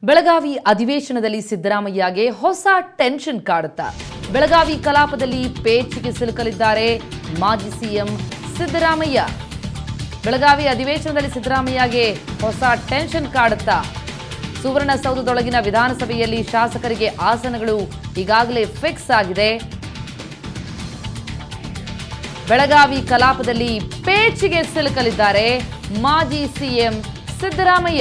ಬೆಳಗಾವಿ ಅಧಿವೇಶನದಲ್ಲಿ ಸಿದ್ದರಾಮಯ್ಯಗೆ ಹೊಸ ಟೆನ್ಷನ್ ಕಾಡುತ್ತಾ ಬೆಳಗಾವಿ ಕಲಾಪದಲ್ಲಿ ಪೇಚಿಗೆ ಸಿಲುಕಲಿದ್ದಾರೆ ಮಾಜಿ ಸಿಎಂ ಸಿದ್ದರಾಮಯ್ಯ ಬೆಳಗಾವಿ ಅಧಿವೇಶನದಲ್ಲಿ ಸಿದ್ದರಾಮಯ್ಯಗೆ ಹೊಸ ಟೆನ್ಷನ್ ಕಾಡುತ್ತಾ ಸುವರ್ಣಸೌಧದೊಳಗಿನ ವಿಧಾನಸಭೆಯಲ್ಲಿ ಶಾಸಕರಿಗೆ ಆಸನಗಳು ಈಗಾಗಲೇ ಫಿಕ್ಸ್ ಆಗಿದೆ ಬೆಳಗಾವಿ ಕಲಾಪದಲ್ಲಿ ಪೇಚಿಗೆ ಸಿಲುಕಲಿದ್ದಾರೆ ಮಾಜಿ ಸಿಎಂ ಸಿದ್ದರಾಮಯ್ಯ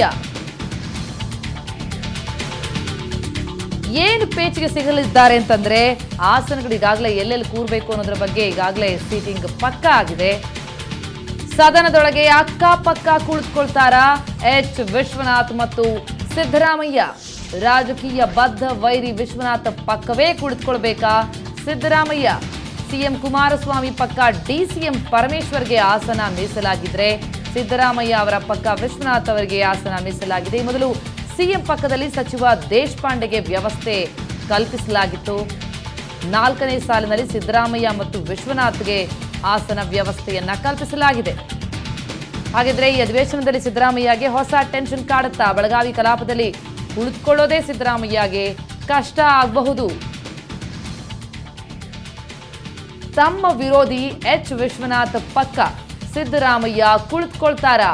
ಏನು ಪೇಚಿಗೆ ಸಿಗಲಿದ್ದಾರೆ ಅಂತಂದ್ರೆ ಆಸನಗಳು ಈಗಾಗಲೇ ಎಲ್ಲೆಲ್ಲಿ ಕೂರಬೇಕು ಅನ್ನೋದ್ರ ಬಗ್ಗೆ ಈಗಾಗಲೇ ಸೀಟಿಂಗ್ ಪಕ್ಕ ಆಗಿದೆ ಸದನದೊಳಗೆ ಅಕ್ಕಪಕ್ಕ ಕುಳಿತುಕೊಳ್ತಾರ ಎಚ್ ವಿಶ್ವನಾಥ್ ಮತ್ತು ಸಿದ್ದರಾಮಯ್ಯ ರಾಜಕೀಯ ಬದ್ಧ ವೈರಿ ವಿಶ್ವನಾಥ್ ಪಕ್ಕವೇ ಕುಳಿತುಕೊಳ್ಬೇಕಾ ಸಿದ್ದರಾಮಯ್ಯ ಸಿಎಂ ಕುಮಾರಸ್ವಾಮಿ ಪಕ್ಕ ಡಿಸಿಎಂ ಪರಮೇಶ್ವರ್ಗೆ ಆಸನ ಮೀಸಲಾಗಿದ್ರೆ ಸಿದ್ದರಾಮಯ್ಯ ಅವರ ಪಕ್ಕ ವಿಶ್ವನಾಥ್ ಅವರಿಗೆ ಆಸನ ಮೀಸಲಾಗಿದೆ ಈ ಮೊದಲು ಸಿಎಂ ಪಕ್ಕದಲ್ಲಿ ಸಚಿವ ದೇಶಪಾಂಡೆಗೆ ವ್ಯವಸ್ಥೆ ಕಲ್ಪಿಸಲಾಗಿತ್ತು ನಾಲ್ಕನೇ ಸಾಲಿನಲ್ಲಿ ಸಿದ್ದರಾಮಯ್ಯ ಮತ್ತು ವಿಶ್ವನಾಥ್ಗೆ ಆಸನ ವ್ಯವಸ್ಥೆಯನ್ನ ಕಲ್ಪಿಸಲಾಗಿದೆ ಹಾಗಿದ್ರೆ ಈ ಅಧಿವೇಶನದಲ್ಲಿ ಸಿದ್ದರಾಮಯ್ಯಗೆ ಹೊಸ ಟೆನ್ಷನ್ ಕಾಡುತ್ತಾ ಬೆಳಗಾವಿ ಕಲಾಪದಲ್ಲಿ ಕುಳಿತುಕೊಳ್ಳೋದೇ ಸಿದ್ದರಾಮಯ್ಯಗೆ ಕಷ್ಟ ಆಗಬಹುದು ತಮ್ಮ ವಿರೋಧಿ ಎಚ್ ವಿಶ್ವನಾಥ್ ಪಕ್ಕ ಸಿದ್ದರಾಮಯ್ಯ ಕುಳಿತುಕೊಳ್ತಾರಾ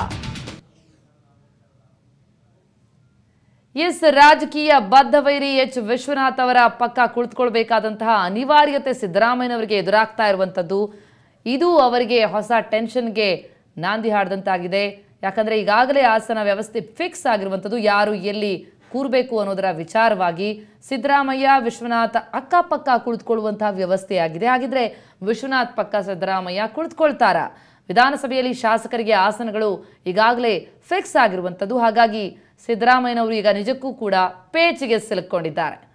ಎಸ್ ರಾಜಕೀಯ ಬದ್ಧವೈರಿ ಎಚ್ ವಿಶ್ವನಾಥ್ ಅವರ ಪಕ್ಕ ಕುಳಿತುಕೊಳ್ಬೇಕಾದಂತಹ ಅನಿವಾರ್ಯತೆ ಸಿದ್ದರಾಮಯ್ಯನವರಿಗೆ ಎದುರಾಗ್ತಾ ಇರುವಂಥದ್ದು ಇದು ಅವರಿಗೆ ಹೊಸ ಟೆನ್ಷನ್ಗೆ ನಾಂದಿ ಹಾಡಿದಂತಾಗಿದೆ ಯಾಕಂದ್ರೆ ಈಗಾಗಲೇ ಆಸನ ವ್ಯವಸ್ಥೆ ಫಿಕ್ಸ್ ಆಗಿರುವಂಥದ್ದು ಯಾರು ಎಲ್ಲಿ ಕೂರಬೇಕು ಅನ್ನೋದರ ವಿಚಾರವಾಗಿ ಸಿದ್ದರಾಮಯ್ಯ ವಿಶ್ವನಾಥ್ ಅಕ್ಕಪಕ್ಕ ಕುಳಿತುಕೊಳ್ಳುವಂತಹ ವ್ಯವಸ್ಥೆಯಾಗಿದೆ ಹಾಗಿದ್ರೆ ವಿಶ್ವನಾಥ್ ಪಕ್ಕ ಸಿದ್ದರಾಮಯ್ಯ ಕುಳಿತುಕೊಳ್ತಾರ ವಿಧಾನಸಭೆಯಲ್ಲಿ ಶಾಸಕರಿಗೆ ಆಸನಗಳು ಈಗಾಗಲೇ ಫಿಕ್ಸ್ ಆಗಿರುವಂಥದ್ದು ಹಾಗಾಗಿ ಸಿದ್ದರಾಮಯ್ಯನವರು ಈಗ ನಿಜಕ್ಕೂ ಕೂಡ ಪೇಚಿಗೆ ಸಿಲುಕೊಂಡಿದ್ದಾರೆ